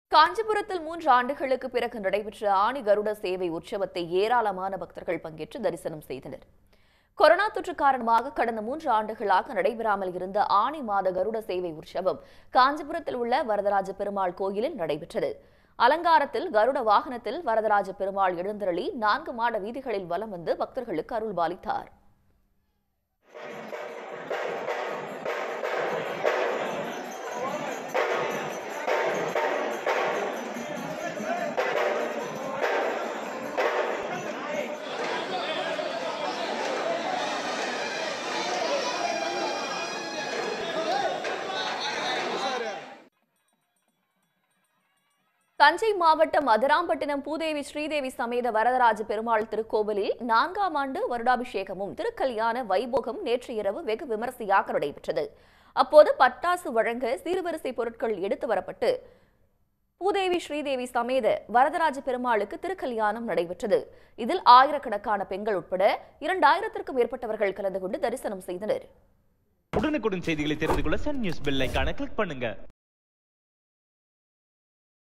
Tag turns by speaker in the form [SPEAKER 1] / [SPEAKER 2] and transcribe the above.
[SPEAKER 1] காஞ்சிபுரத்தில் மூன்று ஆண்டுகளுக்கு பிறகு நடைபெற்ற ஆணி கருட சேவை உற்சவத்தை ஏராளமான பக்தர்கள் பங்கேற்று தரிசனம் செய்தனர் கொரோனா தொற்று காரணமாக கடந்த மூன்று ஆண்டுகளாக நடைபெறாமல் இருந்த ஆணி மாத கருட சேவை உற்சவம் காஞ்சிபுரத்தில் உள்ள வரதராஜ பெருமாள் கோயிலில் நடைபெற்றது அலங்காரத்தில் கருட வாகனத்தில் வரதராஜ பெருமாள் எழுந்தருளி நான்கு மாட வீதிகளில் வலம் வந்து பக்தர்களுக்கு அருள்பாலித்தார் தஞ்சை மாவட்டம் மதுராம்பட்டினம் பூதேவி ஸ்ரீதேவி சமேத வரதராஜ பெருமாள் திருக்கோவிலில் நான்காம் ஆண்டு வருடாபிஷேகமும் திருக்கல்யாண வைபோகம் நேற்று இரவு வெகு விமரிசையாக நடைபெற்றது அப்போது பட்டாசு வழங்க சீர்வரிசை பொருட்கள் எடுத்து வரப்பட்டு பூதேவி ஸ்ரீதேவி சமேத வரதராஜ பெருமாளுக்கு திருக்கல்யாணம் நடைபெற்றது இதில் ஆயிரக்கணக்கான பெண்கள் உட்பட இரண்டாயிரத்திற்கும் மேற்பட்டவர்கள் கலந்து கொண்டு தரிசனம் செய்தனர்
[SPEAKER 2] உடனுக்குடன் செய்திகளை தெரிந்து கொள்ள சன் நியூஸ் பெல் ஐகானை கிளிக் பண்ணுங்க